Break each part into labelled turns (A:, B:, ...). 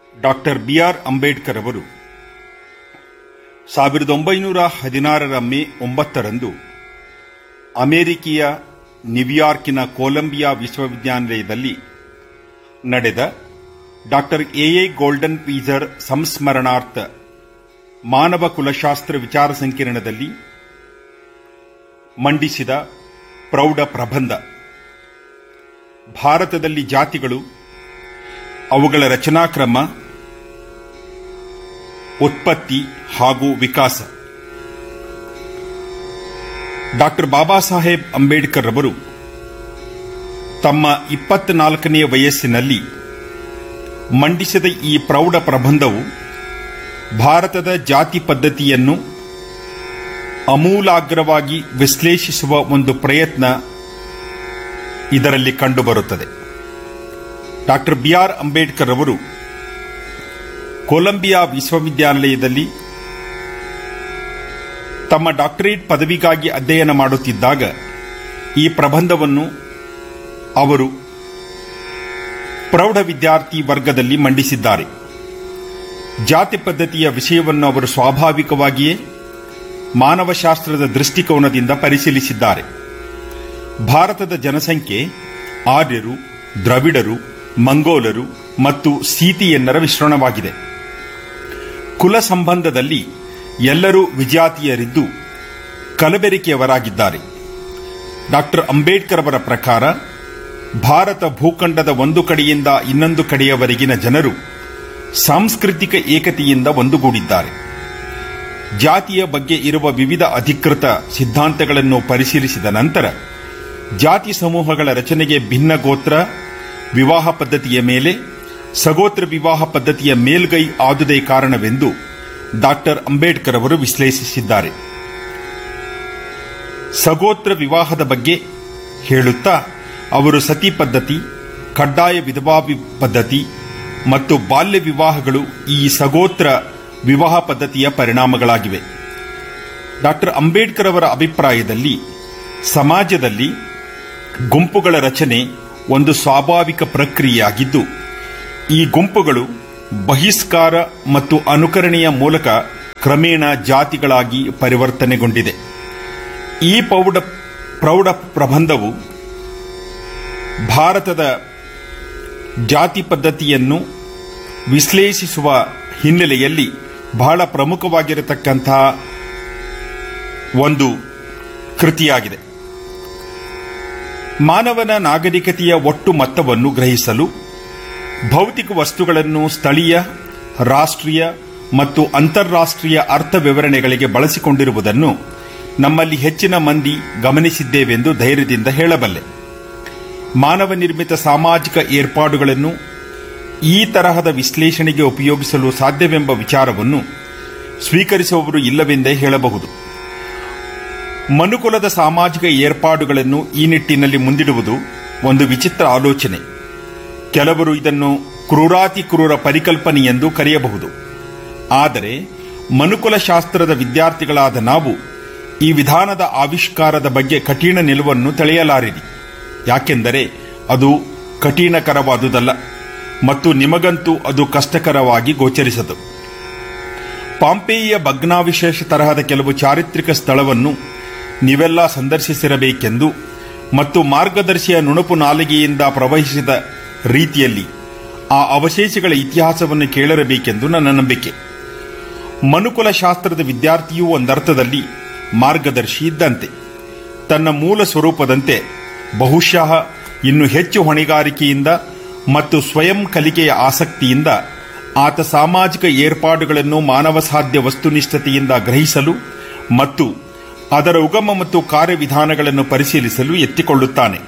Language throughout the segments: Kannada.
A: ಡಾಕ್ಟರ್ ಬಿ ಆರ್ ಅಂಬೇಡ್ಕರ್ ಅವರು ಸಾವಿರದ ಒಂಬೈನೂರ ಹದಿನಾರರ ಮೇ ಒಂಬತ್ತರಂದು ಅಮೆರಿಕೆಯ ನ್ಯೂಯಾರ್ಕಿನ ಕೊಲಂಬಿಯಾ ವಿಶ್ವವಿದ್ಯಾನಿಲಯದಲ್ಲಿ ನಡೆದ ಡಾಕ್ಟರ್ ಎಎ ಗೋಲ್ಡನ್ ಪೀಸರ್ ಸಂಸ್ಮರಣಾರ್ಥ ಮಾನವ ಕುಲಶಾಸ್ತ್ರ ವಿಚಾರ ಸಂಕಿರಣದಲ್ಲಿ ಮಂಡಿಸಿದ ಪ್ರೌಢ ಪ್ರಬಂಧ ಭಾರತದಲ್ಲಿ ಜಾತಿಗಳು ಅವುಗಳ ರಚನಾಕ್ರಮ ಉತ್ಪತ್ತಿ ಹಾಗೂ ವಿಕಾಸ ಡಾಕ್ಟರ್ ಬಾಬಾ ಸಾಹೇಬ್ ಅಂಬೇಡ್ಕರ್ ಅವರು ತಮ್ಮ ಇಪ್ಪತ್ನಾಲ್ಕನೆಯ ವಯಸ್ಸಿನಲ್ಲಿ ಮಂಡಿಸಿದ ಈ ಪ್ರೌಢ ಪ್ರಬಂಧವು ಭಾರತದ ಜಾತಿ ಪದ್ಧತಿಯನ್ನು ಅಮೂಲಾಗ್ರವಾಗಿ ವಿಶ್ಲೇಷಿಸುವ ಒಂದು ಪ್ರಯತ್ನ ಇದರಲ್ಲಿ ಕಂಡುಬರುತ್ತದೆ ಡಾಕ್ಟರ್ ಬಿ ಆರ್ ಅಂಬೇಡ್ಕರ್ ಅವರು ಕೊಲಂಬಿಯಾ ವಿಶ್ವವಿದ್ಯಾನಿಲಯದಲ್ಲಿ ತಮ್ಮ ಡಾಕ್ಟರೇಟ್ ಪದವಿಗಾಗಿ ಅಧ್ಯಯನ ಮಾಡುತ್ತಿದ್ದಾಗ ಈ ಪ್ರಬಂಧವನ್ನು ಅವರು ಪ್ರೌಢ ವಿದ್ಯಾರ್ಥಿ ವರ್ಗದಲ್ಲಿ ಮಂಡಿಸಿದ್ದಾರೆ ಜಾತಿ ಪದ್ಧತಿಯ ವಿಷಯವನ್ನು ಅವರು ಸ್ವಾಭಾವಿಕವಾಗಿಯೇ ಮಾನವಶಾಸ್ತ್ರದ ದೃಷ್ಟಿಕೋನದಿಂದ ಪರಿಶೀಲಿಸಿದ್ದಾರೆ ಭಾರತದ ಜನಸಂಖ್ಯೆ ಆರ್ಯರು ದ್ರವಿಡರು ಮಂಗೋಲರು ಮತ್ತು ಸೀತಿಯನ್ನರ ಮಿಶ್ರಣವಾಗಿದೆ ಕುಲ ಸಂಬಂಧದಲ್ಲಿ ಎಲ್ಲರೂ ವಿಜಾತಿಯರಿದ್ದು ಕಲಬೆರಿಕೆಯವರಾಗಿದ್ದಾರೆ ಡಾಕ್ಟರ್ ಅಂಬೇಡ್ಕರ್ ಅವರ ಪ್ರಕಾರ ಭಾರತ ಭೂಖಂಡದ ಒಂದು ಕಡೆಯಿಂದ ಇನ್ನೊಂದು ಕಡೆಯವರೆಗಿನ ಜನರು ಸಾಂಸ್ಕೃತಿಕ ಏಕತೆಯಿಂದ ಒಂದುಗೂಡಿದ್ದಾರೆ ಜಾತಿಯ ಬಗ್ಗೆ ಇರುವ ವಿವಿಧ ಅಧಿಕೃತ ಸಿದ್ಧಾಂತಗಳನ್ನು ಪರಿಶೀಲಿಸಿದ ನಂತರ ಜಾತಿ ಸಮೂಹಗಳ ರಚನೆಗೆ ಭಿನ್ನ ಗೋತ್ರ ವಿವಾಹ ಪದ್ಧತಿಯ ಮೇಲೆ ಸಗೋತ್ರ ವಿವಾಹ ಪದ್ಧತಿಯ ಮೇಲ್ಗೈ ಆದುದೇ ಕಾರಣವೆಂದು ಡಾಕ್ಟರ್ ಅಂಬೇಡ್ಕರ್ ಅವರು ವಿಶ್ಲೇಷಿಸಿದ್ದಾರೆ ಸಗೋತ್ರ ವಿವಾಹದ ಬಗ್ಗೆ ಹೇಳುತ್ತಾ ಅವರು ಸತಿ ಪದ್ಧತಿ ಕಡ್ಡಾಯ ವಿಧವಾ ಪದ್ಧತಿ ಮತ್ತು ಬಾಲ್ಯ ವಿವಾಹಗಳು ಈ ಸಗೋತ್ರ ವಿವಾಹ ಪದ್ಧತಿಯ ಪರಿಣಾಮಗಳಾಗಿವೆ ಡಾಕ್ಟರ್ ಅಂಬೇಡ್ಕರ್ ಅವರ ಅಭಿಪ್ರಾಯದಲ್ಲಿ ಸಮಾಜದಲ್ಲಿ ಗುಂಪುಗಳ ರಚನೆ ಒಂದು ಸ್ವಾಭಾವಿಕ ಪ್ರಕ್ರಿಯೆಯಾಗಿದ್ದು ಈ ಗುಂಪುಗಳು ಬಹಿಷ್ಕಾರ ಮತ್ತು ಅನುಕರಣೆಯ ಮೂಲಕ ಕ್ರಮೇಣ ಜಾತಿಗಳಾಗಿ ಪರಿವರ್ತನೆಗೊಂಡಿದೆ ಈ ಪೌಢ ಪ್ರೌಢ ಪ್ರಬಂಧವು ಭಾರತದ ಜಾತಿ ಪದ್ಧತಿಯನ್ನು ವಿಶ್ಲೇಷಿಸುವ ಹಿನ್ನೆಲೆಯಲ್ಲಿ ಬಹಳ ಪ್ರಮುಖವಾಗಿರತಕ್ಕಂತಹ ಒಂದು ಕೃತಿಯಾಗಿದೆ ಮಾನವನ ನಾಗರಿಕತೆಯ ಒಟ್ಟು ಮೊತ್ತವನ್ನು ಗ್ರಹಿಸಲು ಭೌತಿಕ ವಸ್ತುಗಳನ್ನು ಸ್ಥಳೀಯ ರಾಷ್ಟ್ರೀಯ ಮತ್ತು ಅಂತಾರಾಷ್ಟ್ರೀಯ ಅರ್ಥ ವಿವರಣೆಗಳಿಗೆ ಬಳಸಿಕೊಂಡಿರುವುದನ್ನು ನಮ್ಮಲ್ಲಿ ಹೆಚ್ಚಿನ ಮಂದಿ ಗಮನಿಸಿದ್ದೇವೆಂದು ಧೈರ್ಯದಿಂದ ಹೇಳಬಲ್ಲೆ ಮಾನವ ನಿರ್ಮಿತ ಸಾಮಾಜಿಕ ಏರ್ಪಾಡುಗಳನ್ನು ಈ ತರಹದ ವಿಶ್ಲೇಷಣೆಗೆ ಉಪಯೋಗಿಸಲು ಸಾಧ್ಯವೆಂಬ ವಿಚಾರವನ್ನು ಸ್ವೀಕರಿಸುವವರು ಇಲ್ಲವೆಂದೇ ಹೇಳಬಹುದು ಮನುಕುಲದ ಸಾಮಾಜಿಕ ಏರ್ಪಾಡುಗಳನ್ನು ಈ ನಿಟ್ಟಿನಲ್ಲಿ ಮುಂದಿಡುವುದು ಒಂದು ವಿಚಿತ್ರ ಆಲೋಚನೆ ಕೆಲವರು ಇದನ್ನು ಕ್ರೂರಾತಿ ಕ್ರೂರ ಪರಿಕಲ್ಪನೆ ಎಂದು ಕರೆಯಬಹುದು ಆದರೆ ಮನುಕುಲ ಶಾಸ್ತ್ರದ ವಿದ್ಯಾರ್ಥಿಗಳಾದ ನಾವು ಈ ವಿಧಾನದ ಆವಿಷ್ಕಾರದ ಬಗ್ಗೆ ಕಠಿಣ ನಿಲುವನ್ನು ತಳೆಯಲಾರಿರಿ ಯಾಕೆಂದರೆ ಅದು ಕಠಿಣಕರವಾದುದಲ್ಲ ಮತ್ತು ನಿಮಗಂತೂ ಅದು ಕಷ್ಟಕರವಾಗಿ ಗೋಚರಿಸದು ಪಾಂಪೇಯಿಯ ಭಗ್ನಾವಿಶೇಷ ತರಹದ ಕೆಲವು ಚಾರಿತ್ರಿಕ ಸ್ಥಳವನ್ನು ನೀವೆಲ್ಲ ಸಂದರ್ಶಿಸಿರಬೇಕೆಂದು ಮತ್ತು ಮಾರ್ಗದರ್ಶಿಯ ನುಣುಪು ನಾಲಿಗೆಯಿಂದ ಪ್ರವಹಿಸಿದ ರೀತಿಯಲ್ಲಿ ಆ ಅವಶೇಷಗಳ ಇತಿಹಾಸವನ್ನು ಕೇಳಿರಬೇಕೆಂದು ನನ್ನ ನಂಬಿಕೆ ಮನುಕುಲ ಶಾಸ್ತ್ರದ ವಿದ್ಯಾರ್ಥಿಯೂ ಒಂದರ್ಥದಲ್ಲಿ ಮಾರ್ಗದರ್ಶಿ ಇದ್ದಂತೆ ತನ್ನ ಮೂಲ ಸ್ವರೂಪದಂತೆ ಬಹುಶಃ ಇನ್ನು ಹೆಚ್ಚು ಹೊಣೆಗಾರಿಕೆಯಿಂದ ಮತ್ತು ಸ್ವಯಂ ಕಲಿಕೆಯ ಆಸಕ್ತಿಯಿಂದ ಆತ ಸಾಮಾಜಿಕ ಏರ್ಪಾಡುಗಳನ್ನು ಮಾನವ ಸಾಧ್ಯ ವಸ್ತುನಿಷ್ಠತೆಯಿಂದ ಗ್ರಹಿಸಲು ಮತ್ತು ಅದರ ಉಗಮ ಮತ್ತು ಕಾರ್ಯವಿಧಾನಗಳನ್ನು ಪರಿಶೀಲಿಸಲು ಎತ್ತಿಕೊಳ್ಳುತ್ತಾನೆ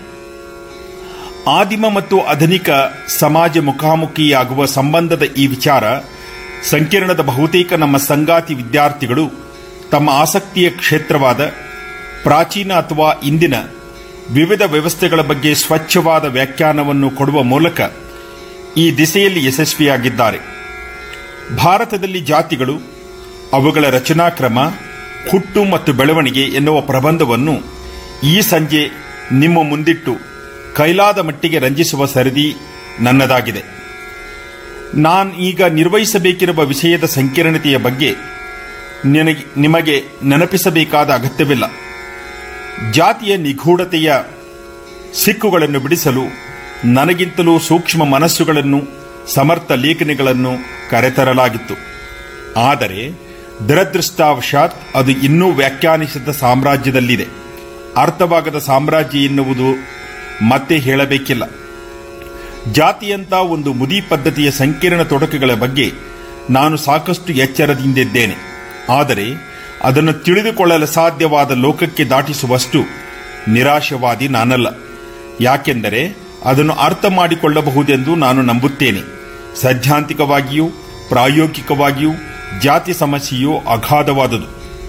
A: ಆದಿಮ ಮತ್ತು ಆಧುನಿಕ ಸಮಾಜ ಮುಖಾಮುಖಿಯಾಗುವ ಸಂಬಂಧದ ಈ ವಿಚಾರ ಸಂಕಿರಣದ ಬಹುತೇಕ ನಮ್ಮ ಸಂಗಾತಿ ವಿದ್ಯಾರ್ಥಿಗಳು ತಮ್ಮ ಆಸಕ್ತಿಯ ಕ್ಷೇತ್ರವಾದ ಪ್ರಾಚೀನ ಅಥವಾ ಇಂದಿನ ವಿವಿಧ ವ್ಯವಸ್ಥೆಗಳ ಬಗ್ಗೆ ಸ್ವಚ್ಛವಾದ ವ್ಯಾಖ್ಯಾನವನ್ನು ಕೊಡುವ ಮೂಲಕ ಈ ದಿಸೆಯಲ್ಲಿ ಯಶಸ್ವಿಯಾಗಿದ್ದಾರೆ ಭಾರತದಲ್ಲಿ ಜಾತಿಗಳು ಅವುಗಳ ರಚನಾಕ್ರಮ ಹುಟ್ಟು ಮತ್ತು ಬೆಳವಣಿಗೆ ಎನ್ನುವ ಪ್ರಬಂಧವನ್ನು ಈ ಸಂಜೆ ನಿಮ್ಮ ಮುಂದಿಟ್ಟು ಕೈಲಾದ ಮಟ್ಟಿಗೆ ರಂಜಿಸುವ ಸರದಿ ನನ್ನದಾಗಿದೆ ನಾನು ಈಗ ನಿರ್ವಹಿಸಬೇಕಿರುವ ವಿಷಯದ ಸಂಕೀರ್ಣತೆಯ ಬಗ್ಗೆ ನಿನಗೆ ನಿಮಗೆ ನೆನಪಿಸಬೇಕಾದ ಅಗತ್ಯವಿಲ್ಲ ಜಾತಿಯ ನಿಗೂಢತೆಯ ಸಿಕ್ಕುಗಳನ್ನು ಬಿಡಿಸಲು ನನಗಿಂತಲೂ ಸೂಕ್ಷ್ಮ ಮನಸ್ಸುಗಳನ್ನು ಸಮರ್ಥ ಲೇಖನಿಗಳನ್ನು ಕರೆತರಲಾಗಿತ್ತು ಆದರೆ ದುರದೃಷ್ಟಾವಶಾತ್ ಅದು ಇನ್ನೂ ವ್ಯಾಖ್ಯಾನಿಸಿದ ಸಾಮ್ರಾಜ್ಯದಲ್ಲಿದೆ ಅರ್ಥವಾಗದ ಸಾಮ್ರಾಜ್ಯ ಎನ್ನುವುದು ಮತ್ತೆ ಹೇಳಬೇಕಿಲ್ಲ ಜಾತಿಯಂತ ಒಂದು ಮುದಿ ಪದ್ಧತಿಯ ಸಂಕೀರ್ಣ ತೊಡಕುಗಳ ಬಗ್ಗೆ ನಾನು ಸಾಕಷ್ಟು ಎಚ್ಚರದಿಂದಿದ್ದೇನೆ ಆದರೆ ಅದನ್ನು ತಿಳಿದುಕೊಳ್ಳಲು ಸಾಧ್ಯವಾದ ಲೋಕಕ್ಕೆ ದಾಟಿಸುವಷ್ಟು ನಿರಾಶವಾದಿ ನಾನಲ್ಲ ಯಾಕೆಂದರೆ ಅದನ್ನು ಅರ್ಥ ಮಾಡಿಕೊಳ್ಳಬಹುದೆಂದು ನಾನು ನಂಬುತ್ತೇನೆ ಸೈದ್ಧಾಂತಿಕವಾಗಿಯೂ ಪ್ರಾಯೋಗಿಕವಾಗಿಯೂ ಜಾತಿ ಸಮಸ್ಯೆಯು ಅಗಾಧವಾದುದು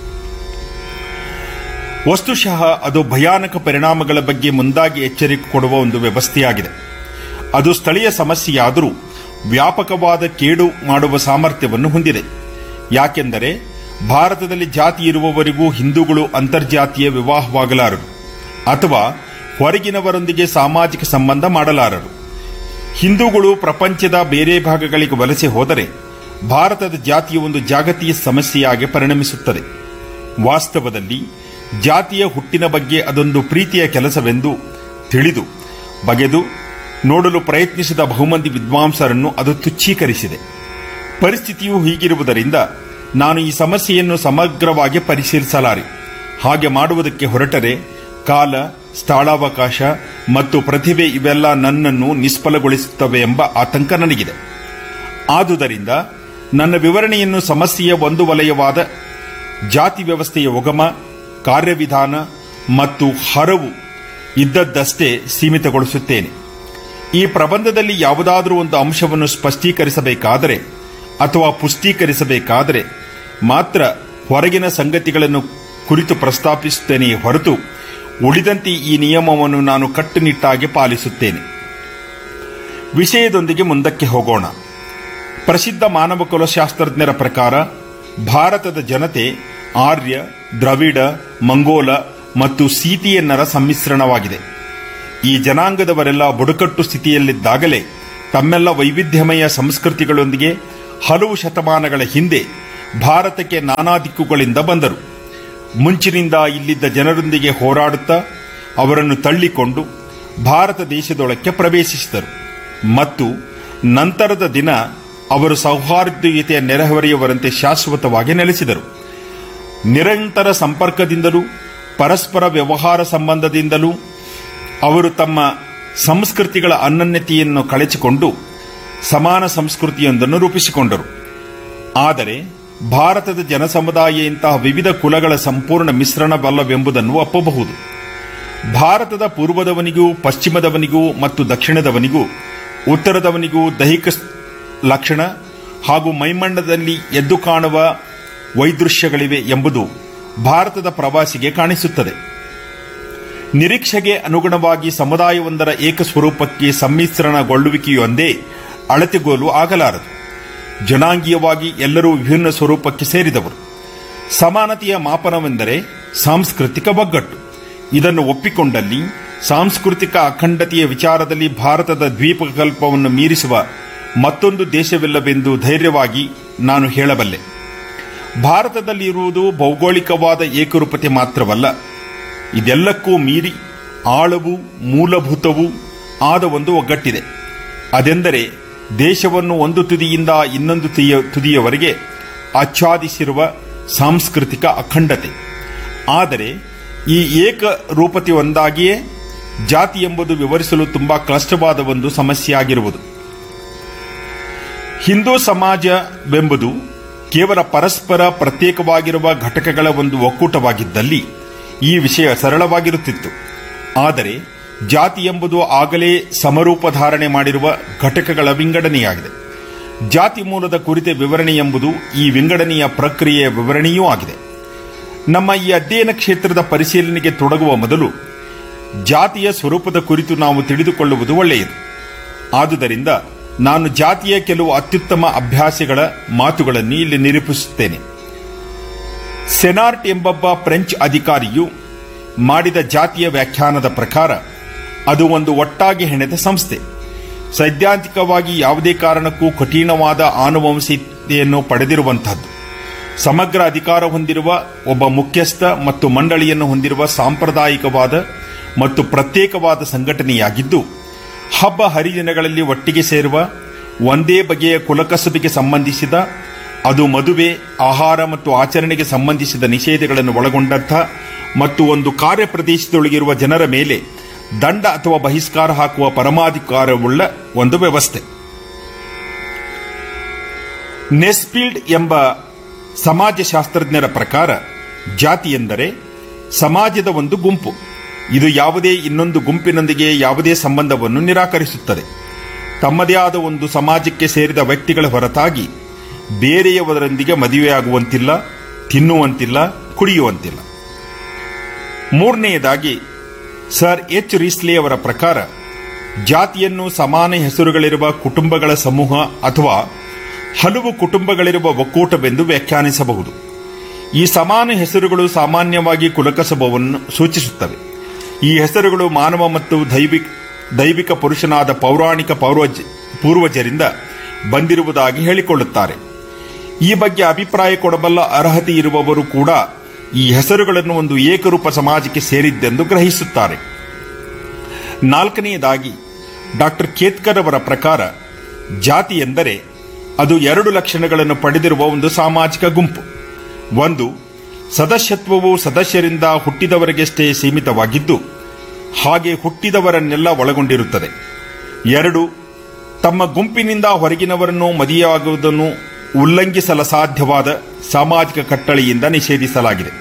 A: ವಸ್ತುಶಃ ಅದು ಭಯಾನಕ ಪರಿಣಾಮಗಳ ಬಗ್ಗೆ ಮುಂದಾಗಿ ಎಚ್ಚರಿಕೆ ಕೊಡುವ ಒಂದು ವ್ಯವಸ್ಥೆಯಾಗಿದೆ ಅದು ಸ್ಥಳೀಯ ಸಮಸ್ಯೆಯಾದರೂ ವ್ಯಾಪಕವಾದ ಕೇಡು ಮಾಡುವ ಸಾಮರ್ಥ್ಯವನ್ನು ಹೊಂದಿದೆ ಯಾಕೆಂದರೆ ಭಾರತದಲ್ಲಿ ಜಾತಿ ಇರುವವರೆಗೂ ಹಿಂದೂಗಳು ಅಂತರ್ಜಾತೀಯ ವಿವಾಹವಾಗಲಾರರು ಅಥವಾ ಹೊರಗಿನವರೊಂದಿಗೆ ಸಾಮಾಜಿಕ ಸಂಬಂಧ ಮಾಡಲಾರರು ಹಿಂದೂಗಳು ಪ್ರಪಂಚದ ಬೇರೆ ಭಾಗಗಳಿಗೆ ವಲಸೆ ಹೋದರೆ ಭಾರತದ ಜಾತಿಯ ಒಂದು ಜಾಗತಿಕ ಸಮಸ್ಯೆಯಾಗಿ ಪರಿಣಮಿಸುತ್ತದೆ ವಾಸ್ತವದಲ್ಲಿ ಜಾತಿಯ ಹುಟ್ಟಿನ ಬಗ್ಗೆ ಅದೊಂದು ಪ್ರೀತಿಯ ಕೆಲಸವೆಂದು ತಿಳಿದು ಬಗೆದು ನೋಡಲು ಪ್ರಯತ್ನಿಸಿದ ಬಹುಮಂದಿ ವಿದ್ವಾಂಸರನ್ನು ಅದು ತುಚ್ಛೀಕರಿಸಿದೆ ಪರಿಸ್ಥಿತಿಯು ಹೀಗಿರುವುದರಿಂದ ನಾನು ಈ ಸಮಸ್ಯೆಯನ್ನು ಸಮಗ್ರವಾಗಿ ಪರಿಶೀಲಿಸಲಾರೆ ಹಾಗೆ ಮಾಡುವುದಕ್ಕೆ ಹೊರಟರೆ ಕಾಲ ಸ್ಥಳಾವಕಾಶ ಮತ್ತು ಪ್ರತಿಭೆ ಇವೆಲ್ಲ ನನ್ನನ್ನು ನಿಷ್ಫಲಗೊಳಿಸುತ್ತವೆ ಎಂಬ ಆತಂಕ ನನಗಿದೆ ಆದುದರಿಂದ ನನ್ನ ವಿವರಣೆಯನ್ನು ಸಮಸ್ಯೆಯ ಒಂದು ವಲಯವಾದ ಜಾತಿ ವ್ಯವಸ್ಥೆಯ ಒಗಮ ಕಾರ್ಯವಿಧಾನ ಮತ್ತು ಹರವು ಇದ್ದದ್ದಷ್ಟೇ ಸೀಮಿತಗೊಳಿಸುತ್ತೇನೆ ಈ ಪ್ರಬಂಧದಲ್ಲಿ ಯಾವುದಾದರೂ ಒಂದು ಅಂಶವನ್ನು ಸ್ಪಷ್ಟೀಕರಿಸಬೇಕಾದರೆ ಅಥವಾ ಪುಷ್ಟೀಕರಿಸಬೇಕಾದರೆ ಮಾತ್ರ ಹೊರಗಿನ ಸಂಗತಿಗಳನ್ನು ಕುರಿತು ಪ್ರಸ್ತಾಪಿಸುತ್ತೇನೆಯೇ ಹೊರತು ಉಳಿದಂತೆ ಈ ನಿಯಮವನ್ನು ನಾನು ಕಟ್ಟುನಿಟ್ಟಾಗಿ ಪಾಲಿಸುತ್ತೇನೆ ವಿಷಯದೊಂದಿಗೆ ಮುಂದಕ್ಕೆ ಹೋಗೋಣ ಪ್ರಸಿದ್ಧ ಮಾನವ ಕುಲಶಾಸ್ತ್ರಜ್ಞರ ಪ್ರಕಾರ ಭಾರತದ ಜನತೆ ಆರ್ಯ ದ್ರವಿಡ ಮಂಗೋಲ ಮತ್ತು ಸೀತಿಯನ್ನರ ಸಮ್ಮಿಶ್ರಣವಾಗಿದೆ ಈ ಜನಾಂಗದವರೆಲ್ಲ ಬುಡಕಟ್ಟು ಸ್ಥಿತಿಯಲ್ಲಿದ್ದಾಗಲೇ ತಮ್ಮೆಲ್ಲ ವೈವಿಧ್ಯಮಯ ಸಂಸ್ಕೃತಿಗಳೊಂದಿಗೆ ಹಲವು ಶತಮಾನಗಳ ಹಿಂದೆ ಭಾರತಕ್ಕೆ ನಾನಾ ದಿಕ್ಕುಗಳಿಂದ ಬಂದರು ಮುಂಚಿನಿಂದ ಇಲ್ಲಿದ್ದ ಜನರೊಂದಿಗೆ ಹೋರಾಡುತ್ತಾ ಅವರನ್ನು ತಳ್ಳಿಕೊಂಡು ಭಾರತ ದೇಶದೊಳಕ್ಕೆ ಪ್ರವೇಶಿಸಿದರು ಮತ್ತು ನಂತರದ ದಿನ ಅವರು ಸೌಹಾರ್ದಯುತೆಯ ನೆರೆಹೊರೆಯವರಂತೆ ಶಾಶ್ವತವಾಗಿ ನೆಲೆಸಿದರು ನಿರಂತರ ಸಂಪರ್ಕದಿಂದಲೂ ಪರಸ್ಪರ ವ್ಯವಹಾರ ಸಂಬಂಧದಿಂದಲೂ ಅವರು ತಮ್ಮ ಸಂಸ್ಕೃತಿಗಳ ಅನನ್ಯತೆಯನ್ನು ಕಳಚಿಕೊಂಡು ಸಮಾನ ಸಂಸ್ಕೃತಿಯೊಂದನ್ನು ರೂಪಿಸಿಕೊಂಡರು ಆದರೆ ಭಾರತದ ಜನಸಮುದಾಯ ಇಂತಹ ವಿವಿಧ ಕುಲಗಳ ಸಂಪೂರ್ಣ ಮಿಶ್ರಣವಲ್ಲವೆಂಬುದನ್ನು ಒಪ್ಪಬಹುದು ಭಾರತದ ಪೂರ್ವದವನಿಗೂ ಪಶ್ಚಿಮದವನಿಗೂ ಮತ್ತು ದಕ್ಷಿಣದವನಿಗೂ ಉತ್ತರದವನಿಗೂ ದೈಹಿಕ ಲಕ್ಷಣ ಹಾಗೂ ಮೈಮಣ್ಣದಲ್ಲಿ ಎದ್ದು ಕಾಣುವ ವೈದೃಶ್ಯಗಳಿವೆ ಎಂಬುದು ಭಾರತದ ಪ್ರವಾಸಿಗೆ ಕಾಣಿಸುತ್ತದೆ ನಿರೀಕ್ಷೆಗೆ ಅನುಗುಣವಾಗಿ ಸಮುದಾಯವೊಂದರ ಏಕಸ್ವರೂಪಕ್ಕೆ ಸಮ್ಮಿಶ್ರಣಗೊಳ್ಳುವಿಕೆಯೊಂದೇ ಅಳತೆಗೋಲು ಆಗಲಾರದು ಜನಾಂಗೀಯವಾಗಿ ಎಲ್ಲರೂ ವಿಭಿನ್ನ ಸ್ವರೂಪಕ್ಕೆ ಸೇರಿದವರು ಸಮಾನತೆಯ ಮಾಪನವೆಂದರೆ ಸಾಂಸ್ಕೃತಿಕ ಒಗ್ಗಟ್ಟು ಇದನ್ನು ಒಪ್ಪಿಕೊಂಡಲ್ಲಿ ಸಾಂಸ್ಕೃತಿಕ ಅಖಂಡತೆಯ ವಿಚಾರದಲ್ಲಿ ಭಾರತದ ದ್ವೀಪಕಲ್ಪವನ್ನು ಮೀರಿಸುವ ಮತ್ತೊಂದು ದೇಶವಿಲ್ಲವೆಂದು ಧೈರ್ಯವಾಗಿ ನಾನು ಹೇಳಬಲ್ಲೆ ಭಾರತದಲ್ಲಿರುವುದು ಭೌಗೋಳಿಕವಾದ ಏಕರೂಪತೆ ಮಾತ್ರವಲ್ಲ ಇದೆಲ್ಲಕ್ಕೂ ಮೀರಿ ಆಳವು ಮೂಲಭೂತವೂ ಆದ ಒಂದು ಒಗ್ಗಟ್ಟಿದೆ ಅದೆಂದರೆ ದೇಶವನ್ನು ಒಂದು ತುದಿಯಿಂದ ಇನ್ನೊಂದು ತುದಿಯ- ತುದಿಯವರೆಗೆ ಆಚ್ಛಾದಿಸಿರುವ ಸಾಂಸ್ಕೃತಿಕ ಅಖಂಡತೆ ಆದರೆ ಈ ಏಕರೂಪತೆಯೊಂದಾಗಿಯೇ ಜಾತಿ ಎಂಬುದು ವಿವರಿಸಲು ತುಂಬಾ ಕಷ್ಟವಾದ ಒಂದು ಸಮಸ್ಯೆಯಾಗಿರುವುದು ಹಿಂದೂ ಸಮಾಜವೆಂಬುದು ಕೇವಲ ಪರಸ್ಪರ ಪ್ರತ್ಯೇಕವಾಗಿರುವ ಘಟಕಗಳ ಒಂದು ಒಕ್ಕೂಟವಾಗಿದ್ದಲ್ಲಿ ಈ ವಿಷಯ ಸರಳವಾಗಿರುತ್ತಿತ್ತು ಆದರೆ ಜಾತಿ ಎಂಬುದು ಆಗಲೇ ಸಮರೂಪ ಧಾರಣೆ ಮಾಡಿರುವ ಘಟಕಗಳ ವಿಂಗಡಣೆಯಾಗಿದೆ ಜಾತಿ ಮೂಲದ ಕುರಿತ ವಿವರಣೆ ಎಂಬುದು ಈ ವಿಂಗಡಣೆಯ ಪ್ರಕ್ರಿಯೆಯ ವಿವರಣೆಯೂ ಆಗಿದೆ ನಮ್ಮ ಈ ಅಧ್ಯಯನ ಕ್ಷೇತ್ರದ ಪರಿಶೀಲನೆಗೆ ತೊಡಗುವ ಮೊದಲು ಜಾತಿಯ ಸ್ವರೂಪದ ಕುರಿತು ನಾವು ತಿಳಿದುಕೊಳ್ಳುವುದು ಒಳ್ಳೆಯದು ಆದುದರಿಂದ ನಾನು ಜಾತಿಯ ಕೆಲವು ಅತ್ಯುತ್ತಮ ಅಭ್ಯಾಸಗಳ ಮಾತುಗಳನ್ನು ಇಲ್ಲಿ ನಿರೂಪಿಸುತ್ತೇನೆ ಸೆನಾರ್ಟ್ ಎಂಬೊಬ್ಬ ಫ್ರೆಂಚ್ ಅಧಿಕಾರಿಯು ಮಾಡಿದ ಜಾತಿಯ ವ್ಯಾಖ್ಯಾನದ ಪ್ರಕಾರ ಅದು ಒಂದು ಒಟ್ಟಾಗಿ ಹೆಣೆದ ಸಂಸ್ಥೆ ಸೈದ್ಧಾಂತಿಕವಾಗಿ ಯಾವುದೇ ಕಾರಣಕ್ಕೂ ಕಠಿಣವಾದ ಆನುವಂಶಿಕತೆಯನ್ನು ಪಡೆದಿರುವಂತಹದ್ದು ಸಮಗ್ರ ಅಧಿಕಾರ ಹೊಂದಿರುವ ಒಬ್ಬ ಮುಖ್ಯಸ್ಥ ಮತ್ತು ಮಂಡಳಿಯನ್ನು ಹೊಂದಿರುವ ಸಾಂಪ್ರದಾಯಿಕವಾದ ಮತ್ತು ಪ್ರತ್ಯೇಕವಾದ ಸಂಘಟನೆಯಾಗಿದ್ದು ಹಬ್ಬ ಹರಿದಿನಗಳಲ್ಲಿ ಒಟ್ಟಿಗೆ ಸೇರುವ ಒಂದೇ ಬಗೆಯ ಕುಲಕಸಬಿಗೆ ಸಂಬಂಧಿಸಿದ ಅದು ಮದುವೆ ಆಹಾರ ಮತ್ತು ಆಚರಣೆಗೆ ಸಂಬಂಧಿಸಿದ ನಿಷೇಧಗಳನ್ನು ಒಳಗೊಂಡಂಥ ಮತ್ತು ಒಂದು ಕಾರ್ಯ ಪ್ರದೇಶದೊಳಗಿರುವ ಜನರ ಮೇಲೆ ದಂಡ ಅಥವಾ ಬಹಿಷ್ಕಾರ ಹಾಕುವ ಪರಮಾಧಿಕಾರವುಳ್ಳ ಒಂದು ವ್ಯವಸ್ಥೆ ನೆಸ್ಫೀಲ್ಡ್ ಎಂಬ ಸಮಾಜಶಾಸ್ತ್ರಜ್ಞರ ಪ್ರಕಾರ ಜಾತಿ ಎಂದರೆ ಸಮಾಜದ ಒಂದು ಗುಂಪು ಇದು ಯಾವುದೇ ಇನ್ನೊಂದು ಗುಂಪಿನೊಂದಿಗೆ ಯಾವುದೇ ಸಂಬಂಧವನ್ನು ನಿರಾಕರಿಸುತ್ತದೆ ತಮ್ಮದೇ ಆದ ಒಂದು ಸಮಾಜಕ್ಕೆ ಸೇರಿದ ವ್ಯಕ್ತಿಗಳ ಹೊರತಾಗಿ ಬೇರೆಯವರೊಂದಿಗೆ ಮದುವೆಯಾಗುವಂತಿಲ್ಲ ತಿನ್ನುವಂತಿಲ್ಲ ಕುಡಿಯುವಂತಿಲ್ಲ ಮೂರನೆಯದಾಗಿ ಸರ್ ಎಚ್ ರೀಸ್ಲಿ ಅವರ ಪ್ರಕಾರ ಜಾತಿಯನ್ನು ಸಮಾನ ಹೆಸರುಗಳಿರುವ ಕುಟುಂಬಗಳ ಸಮೂಹ ಅಥವಾ ಹಲವು ಕುಟುಂಬಗಳಿರುವ ಒಕ್ಕೂಟವೆಂದು ವ್ಯಾಖ್ಯಾನಿಸಬಹುದು ಈ ಸಮಾನ ಹೆಸರುಗಳು ಸಾಮಾನ್ಯವಾಗಿ ಕುಲಕಸಬವನ್ನು ಸೂಚಿಸುತ್ತವೆ ಈ ಹೆಸರುಗಳು ಮಾನವ ಮತ್ತು ದೈವಿಕ ದೈವಿಕ ಪುರುಷನಾದ ಪೌರಾಣಿಕ ಪೌರ್ವಜ ಪೂರ್ವಜರಿಂದ ಬಂದಿರುವುದಾಗಿ ಹೇಳಿಕೊಳ್ಳುತ್ತಾರೆ ಈ ಬಗ್ಗೆ ಅಭಿಪ್ರಾಯ ಕೊಡಬಲ್ಲ ಅರ್ಹತೆ ಇರುವವರು ಕೂಡ ಈ ಹೆಸರುಗಳನ್ನು ಒಂದು ಏಕರೂಪ ಸಮಾಜಕ್ಕೆ ಸೇರಿದ್ದೆಂದು ಗ್ರಹಿಸುತ್ತಾರೆ ನಾಲ್ಕನೆಯದಾಗಿ ಡಾಕ್ಟರ್ ಕೇತ್ಕರ್ ಅವರ ಪ್ರಕಾರ ಜಾತಿ ಎಂದರೆ ಅದು ಎರಡು ಲಕ್ಷಣಗಳನ್ನು ಪಡೆದಿರುವ ಒಂದು ಸಾಮಾಜಿಕ ಗುಂಪು ಒಂದು ಸದಸ್ಯತ್ವವು ಸದಸ್ಯರಿಂದ ಹುಟ್ಟಿದವರಿಗಷ್ಟೇ ಸೀಮಿತವಾಗಿದ್ದು ಹಾಗೆ ಹುಟ್ಟಿದವರನ್ನೆಲ್ಲ ಒಳಗೊಂಡಿರುತ್ತದೆ ಎರಡು ತಮ್ಮ ಗುಂಪಿನಿಂದ ಹೊರಗಿನವರನ್ನು ಮದುವೆಯಾಗುವುದನ್ನು ಉಲ್ಲಂಘಿಸಲ ಸಾಧ್ಯವಾದ ಸಾಮಾಜಿಕ ಕಟ್ಟಳೆಯಿಂದ ನಿಷೇಧಿಸಲಾಗಿದೆ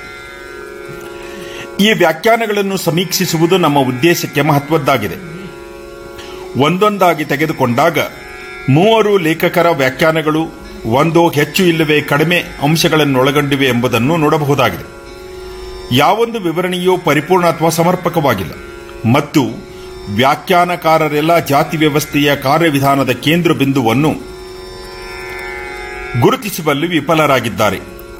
A: ಈ ವ್ಯಾಖ್ಯಾನಗಳನ್ನು ಸಮೀಕ್ಷಿಸುವುದು ನಮ್ಮ ಉದ್ದೇಶಕ್ಕೆ ಮಹತ್ವದ್ದಾಗಿದೆ ಒಂದೊಂದಾಗಿ ತೆಗೆದುಕೊಂಡಾಗ ಮೂವರು ಲೇಖಕರ ವ್ಯಾಖ್ಯಾನಗಳು ಒಂದೋ ಹೆಚ್ಚು ಇಲ್ಲವೇ ಕಡಿಮೆ ಅಂಶಗಳನ್ನೊಳಗೊಂಡಿವೆ ಎಂಬುದನ್ನು ನೋಡಬಹುದಾಗಿದೆ ಯಾವೊಂದು ವಿವರಣೆಯೂ ಪರಿಪೂರ್ಣ ಅಥವಾ ಸಮರ್ಪಕವಾಗಿಲ್ಲ ಮತ್ತು ವ್ಯಾಖ್ಯಾನಕಾರರೆಲ್ಲ ಜಾತಿ ವ್ಯವಸ್ಥೆಯ ಕಾರ್ಯವಿಧಾನದ ಕೇಂದ್ರ ಬಿಂದುವನ್ನು ಗುರುತಿಸುವಲ್ಲಿ ವಿಫಲರಾಗಿದ್ದಾರೆ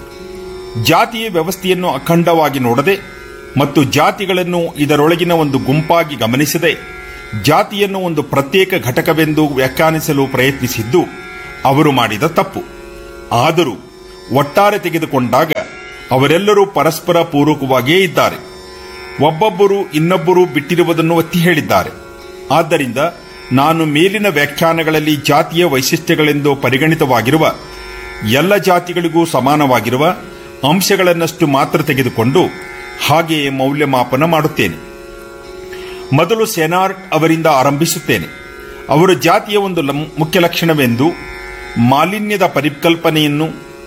A: ಜಾತಿಯ ವ್ಯವಸ್ಥೆಯನ್ನು ಅಖಂಡವಾಗಿ ನೋಡದೆ ಮತ್ತು ಜಾತಿಗಳನ್ನು ಇದರೊಳಗಿನ ಒಂದು ಗುಂಪಾಗಿ ಗಮನಿಸದೆ ಜಾತಿಯನ್ನು ಒಂದು ಪ್ರತ್ಯೇಕ ಘಟಕವೆಂದು ವ್ಯಾಖ್ಯಾನಿಸಲು ಪ್ರಯತ್ನಿಸಿದ್ದು ಅವರು ಮಾಡಿದ ತಪ್ಪು ಆದರೂ ಒಟ್ಟಾರೆ ತೆಗೆದುಕೊಂಡಾಗ ಅವರೆಲ್ಲರೂ ಪರಸ್ಪರ ಪೂರಕವಾಗಿಯೇ ಇದ್ದಾರೆ ಒಬ್ಬೊಬ್ಬರು ಇನ್ನೊಬ್ಬರು ಬಿಟ್ಟಿರುವುದನ್ನು ಒತ್ತಿ ಹೇಳಿದ್ದಾರೆ ಆದ್ದರಿಂದ ನಾನು ಮೇಲಿನ ವ್ಯಾಖ್ಯಾನಗಳಲ್ಲಿ ಜಾತಿಯ ವೈಶಿಷ್ಟ್ಯಗಳೆಂದು ಪರಿಗಣಿತವಾಗಿರುವ ಎಲ್ಲ ಜಾತಿಗಳಿಗೂ ಸಮಾನವಾಗಿರುವ ಅಂಶಗಳನ್ನಷ್ಟು ಮಾತ್ರ ತೆಗೆದುಕೊಂಡು ಹಾಗೆಯೇ ಮೌಲ್ಯಮಾಪನ ಮಾಡುತ್ತೇನೆ ಮೊದಲು ಸೆನಾರ್ಟ್ ಅವರಿಂದ ಆರಂಭಿಸುತ್ತೇನೆ ಅವರು ಜಾತಿಯ ಒಂದು ಲಂ- ಮುಖ್ಯ ಲಕ್ಷಣವೆಂದು ಮಾಲಿನ್ಯದ ಪರಿಕಲ್ಪನೆಯನ್ನು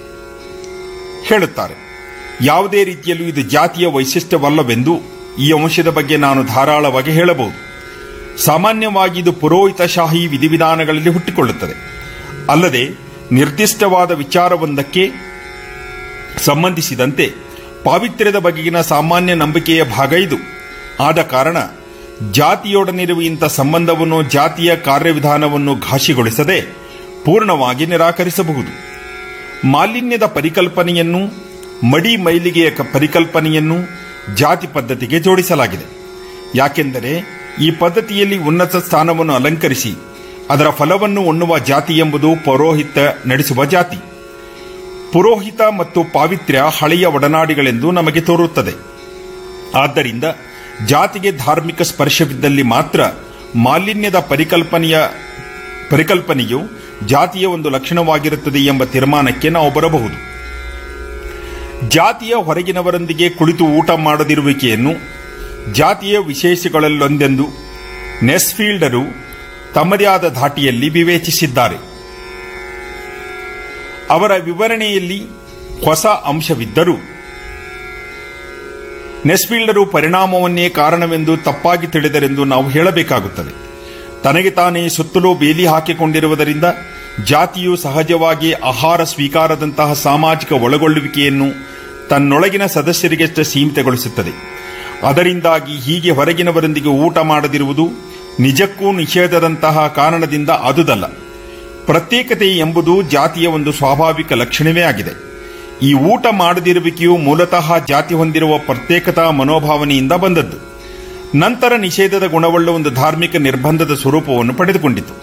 A: ಹೇಳುತ್ತಾರೆ ಯಾವುದೇ ರೀತಿಯಲ್ಲೂ ಇದು ಜಾತಿಯ ವೈಶಿಷ್ಟ್ಯವಲ್ಲವೆಂದು ಈ ಅಂಶದ ಬಗ್ಗೆ ನಾನು ಧಾರಾಳವಾಗಿ ಹೇಳಬಹುದು ಸಾಮಾನ್ಯವಾಗಿ ಇದು ಪುರೋಹಿತಶಾಹಿ ವಿಧಿವಿಧಾನಗಳಲ್ಲಿ ಹುಟ್ಟಿಕೊಳ್ಳುತ್ತದೆ ಅಲ್ಲದೆ ನಿರ್ದಿಷ್ಟವಾದ ವಿಚಾರವೊಂದಕ್ಕೆ ಸಂಬಂಧಿಸಿದಂತೆ ಪಾವಿತ್ರ್ಯದ ಬಗೆಗಿನ ಸಾಮಾನ್ಯ ನಂಬಿಕೆಯ ಭಾಗ ಇದು ಆದ ಕಾರಣ ಜಾತಿಯೊಡನಿರುವ ಇಂಥ ಸಂಬಂಧವನ್ನು ಜಾತಿಯ ಕಾರ್ಯವಿಧಾನವನ್ನು ಘಾಷಿಗೊಳಿಸದೆ ಪೂರ್ಣವಾಗಿ ನಿರಾಕರಿಸಬಹುದು ಮಾಲಿನ್ಯದ ಪರಿಕಲ್ಪನೆಯನ್ನು ಮಡಿ ಮೈಲಿಗೆಯ ಕ- ಪರಿಕಲ್ಪನೆಯನ್ನು ಜಾತಿ ಪದ್ಧತಿಗೆ ಜೋಡಿಸಲಾಗಿದೆ ಯಾಕೆಂದರೆ ಈ ಪದ್ಧತಿಯಲ್ಲಿ ಉನ್ನತ ಸ್ಥಾನವನ್ನು ಅಲಂಕರಿಸಿ ಅದರ ಫಲವನ್ನು ಉಣ್ಣುವ ಜಾತಿ ಎಂಬುದು ಪೌರೋಹಿತ ನಡೆಸುವ ಜಾತಿ ಪುರೋಹಿತ ಮತ್ತು ಪಾವಿತ್ರ್ಯ ಹಳೆಯ ಒಡನಾಡಿಗಳೆಂದು ನಮಗೆ ತೋರುತ್ತದೆ ಆದ್ದರಿಂದ ಜಾತಿಗೆ ಧಾರ್ಮಿಕ ಸ್ಪರ್ಶವಿದ್ದಲ್ಲಿ ಮಾತ್ರ ಮಾಲಿನ್ಯದ ಪರಿಕಲ್ಪನೆಯ ಪರಿಕಲ್ಪನೆಯು ಜಾತಿಯ ಒಂದು ಲಕ್ಷಣವಾಗಿರುತ್ತದೆ ಎಂಬ ತೀರ್ಮಾನಕ್ಕೆ ನಾವು ಬರಬಹುದು ಜಾತಿಯ ಹೊರಗಿನವರೊಂದಿಗೆ ಕುಳಿತು ಊಟ ಮಾಡದಿರುವಿಕೆಯನ್ನು ಜಾತಿಯ ವಿಶೇಷಗಳಲ್ಲೊಂದೆಂದು ನೆಸ್ಫೀಲ್ಡರು ತಮ್ಮದೇ ಆದ ಧಾಟಿಯಲ್ಲಿ ವಿವೇಚಿಸಿದ್ದಾರೆ ಅವರ ವಿವರಣೆಯಲ್ಲಿ ಹೊಸ ಅಂಶವಿದ್ದರೂ ನೆಸ್ಫೀಲ್ಡರು ಪರಿಣಾಮವನ್ನೇ ಕಾರಣವೆಂದು ತಪ್ಪಾಗಿ ತಿಳಿದರೆಂದು ನಾವು ಹೇಳಬೇಕಾಗುತ್ತದೆ ತನಗೆ ತಾನೇ ಸುತ್ತಲೂ ಬೇಲಿ ಹಾಕಿಕೊಂಡಿರುವುದರಿಂದ ಜಾತಿಯು ಸಹಜವಾಗಿ ಆಹಾರ ಸ್ವೀಕಾರದಂತಹ ಸಾಮಾಜಿಕ ಒಳಗೊಳ್ಳುವಿಕೆಯನ್ನು ತನ್ನೊಳಗಿನ ಸದಸ್ಯರಿಗಷ್ಟೇ ಸೀಮಿತಗೊಳಿಸುತ್ತದೆ ಅದರಿಂದಾಗಿ ಹೀಗೆ ಹೊರಗಿನವರೊಂದಿಗೆ ಊಟ ಮಾಡದಿರುವುದು ನಿಜಕ್ಕೂ ನಿಷೇಧದಂತಹ ಕಾರಣದಿಂದ ಆದುದಲ್ಲ ಪ್ರತ್ಯೇಕತೆ ಎಂಬುದು ಜಾತಿಯ ಒಂದು ಸ್ವಾಭಾವಿಕ ಲಕ್ಷಣವೇ ಆಗಿದೆ ಈ ಊಟ ಮಾಡದಿರುವಿಕೆಯು ಮೂಲತಃ ಜಾತಿ ಹೊಂದಿರುವ ಪ್ರತ್ಯೇಕತಾ ಮನೋಭಾವನೆಯಿಂದ ಬಂದದ್ದು ನಂತರ ನಿಷೇಧದ ಗುಣವುಳ್ಳ ಒಂದು ಧಾರ್ಮಿಕ ನಿರ್ಬಂಧದ ಸ್ವರೂಪವನ್ನು ಪಡೆದುಕೊಂಡಿತು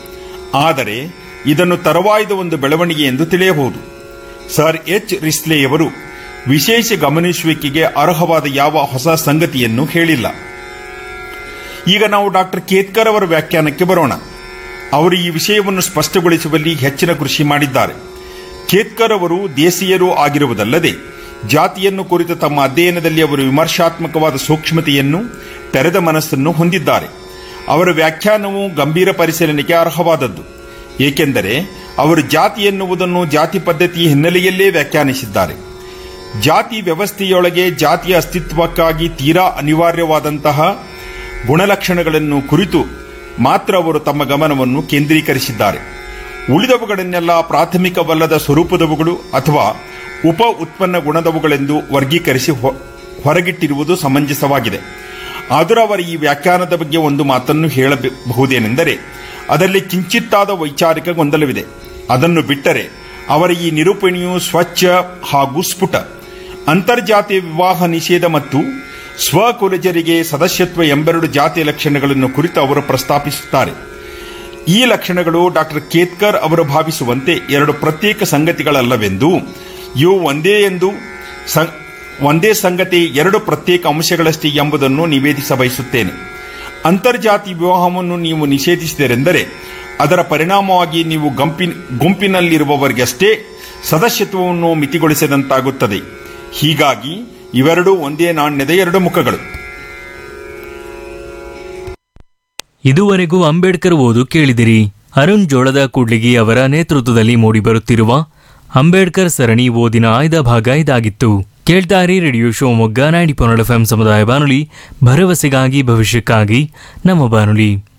A: ಆದರೆ ಇದನ್ನು ತರವಾಯ್ದ ಒಂದು ಬೆಳವಣಿಗೆ ಎಂದು ತಿಳಿಯಬಹುದು ಸರ್ ಎಚ್ ರಿಸ್ಲೆಯವರು ವಿಶೇಷ ಗಮನಿಸುವಿಕೆಗೆ ಅರ್ಹವಾದ ಯಾವ ಹೊಸ ಸಂಗತಿಯನ್ನು ಹೇಳಿಲ್ಲ ಈಗ ನಾವು ಡಾಕ್ಟರ್ ಕೇತ್ಕರ್ ಅವರ ವ್ಯಾಖ್ಯಾನಕ್ಕೆ ಬರೋಣ ಅವರು ಈ ವಿಷಯವನ್ನು ಸ್ಪಷ್ಟಗೊಳಿಸುವಲ್ಲಿ ಹೆಚ್ಚಿನ ಕೃಷಿ ಮಾಡಿದ್ದಾರೆ ಕೇತ್ಕರ್ ಅವರು ದೇಶೀಯರೂ ಆಗಿರುವುದಲ್ಲದೆ ಜಾತಿಯನ್ನು ಕುರಿತ ತಮ್ಮ ಅಧ್ಯಯನದಲ್ಲಿ ಅವರು ವಿಮರ್ಶಾತ್ಮಕವಾದ ಸೂಕ್ಷ್ಮತೆಯನ್ನು ತೆರೆದ ಮನಸ್ಸನ್ನು ಹೊಂದಿದ್ದಾರೆ ಅವರ ವ್ಯಾಖ್ಯಾನವು ಗಂಭೀರ ಪರಿಶೀಲನೆಗೆ ಅರ್ಹವಾದದ್ದು ಏಕೆಂದರೆ ಅವರು ಜಾತಿ ಎನ್ನುವುದನ್ನು ಜಾತಿ ಪದ್ಧತಿಯ ಹಿನ್ನೆಲೆಯಲ್ಲೇ ವ್ಯಾಖ್ಯಾನಿಸಿದ್ದಾರೆ ಜಾತಿ ವ್ಯವಸ್ಥೆಯೊಳಗೆ ಜಾತಿಯ ಅಸ್ತಿತ್ವಕ್ಕಾಗಿ ತೀರಾ ಅನಿವಾರ್ಯವಾದಂತಹ ಗುಣಲಕ್ಷಣಗಳನ್ನು ಕುರಿತು ಮಾತ್ರ ಅವರು ತಮ್ಮ ಗಮನವನ್ನು ಕೇಂದ್ರೀಕರಿಸಿದ್ದಾರೆ ಉಳಿದವುಗಳನ್ನೆಲ್ಲ ಪ್ರಾಥಮಿಕವಲ್ಲದ ಸ್ವರೂಪದವುಗಳು ಅಥವಾ ಉಪ ಉತ್ಪನ್ನ ಗುಣದವುಗಳೆಂದು ವರ್ಗೀಕರಿಸಿ ಹೊ- ಹೊರಗಿಟ್ಟಿರುವುದು ಸಮಂಜಸವಾಗಿದೆ ಆದರೂ ಅವರ ಈ ವ್ಯಾಖ್ಯಾನದ ಬಗ್ಗೆ ಒಂದು ಮಾತನ್ನು ಹೇಳಬಹುದೇನೆಂದರೆ ಅದರಲ್ಲಿ ಕಿಂಚಿತ್ತಾದ ವೈಚಾರಿಕ ಗೊಂದಲವಿದೆ ಅದನ್ನು ಬಿಟ್ಟರೆ ಅವರ ಈ ನಿರೂಪಣೆಯು ಸ್ವಚ್ಛ ಹಾಗೂ ಸ್ಫುಟ ಅಂತರ್ಜಾತೀಯ ವಿವಾಹ ನಿಷೇಧ ಮತ್ತು ಸ್ವಕುಲಜರಿಗೆ ಸದಸ್ಯತ್ವ ಎಂಬೆರಡು ಜಾತಿಯ ಲಕ್ಷಣಗಳನ್ನು ಕುರಿತು ಅವರು ಪ್ರಸ್ತಾಪಿಸುತ್ತಾರೆ ಈ ಲಕ್ಷಣಗಳು ಡಾಕ್ಟರ್ ಕೇತ್ಕರ್ ಅವರು ಭಾವಿಸುವಂತೆ ಎರಡು ಪ್ರತ್ಯೇಕ ಸಂಗತಿಗಳಲ್ಲವೆಂದು ಇವು ಒಂದೇ ಎಂದು ಸಂ- ಒಂದೇ ಸಂಗತಿ ಎರಡು ಪ್ರತ್ಯೇಕ ಅಂಶಗಳಷ್ಟೇ ಎಂಬುದನ್ನು ನಿವೇದಿಸ ಬಯಸುತ್ತೇನೆ ಅಂತರ್ಜಾತಿ ವಿವಾಹವನ್ನು ನೀವು ನಿಷೇಧಿಸಿದರೆಂದರೆ ಅದರ ಪರಿಣಾಮವಾಗಿ ನೀವು ಗಂಪಿನ ಗುಂಪಿನಲ್ಲಿರುವವರಿಗಷ್ಟೇ ಸದಸ್ಯತ್ವವನ್ನು ಮಿತಿಗೊಳಿಸಿದಂತಾಗುತ್ತದೆ ಹೀಗಾಗಿ ಇವೆರಡೂ ಒಂದೇ ನಾಣ್ಯದ ಎರಡು ಮುಖಗಳು
B: ಇದುವರೆಗೂ ಅಂಬೇಡ್ಕರ್ ಓದು ಕೇಳಿದಿರಿ ಅರುಣ್ ಜೋಳದ ಕೂಡ್ಲಿಗಿ ಅವರ ನೇತೃತ್ವದಲ್ಲಿ ಮೂಡಿಬರುತ್ತಿರುವ ಅಂಬೇಡ್ಕರ್ ಸರಣಿ ಓದಿನ ಆಯ್ದ ಭಾಗ ಇದಾಗಿತ್ತು ಕೇಳ್ತಾರಿ ರೇಡಿಯೋ ಶಿವಮೊಗ್ಗ ನೈಂಟಿ ಪೊನ್ನಡ ಎಫ್ ಸಮುದಾಯ ಬಾನುಲಿ ಭರವಸೆಗಾಗಿ ಭವಿಷ್ಯಕ್ಕಾಗಿ ನಮ್ಮ ಬಾನುಲಿ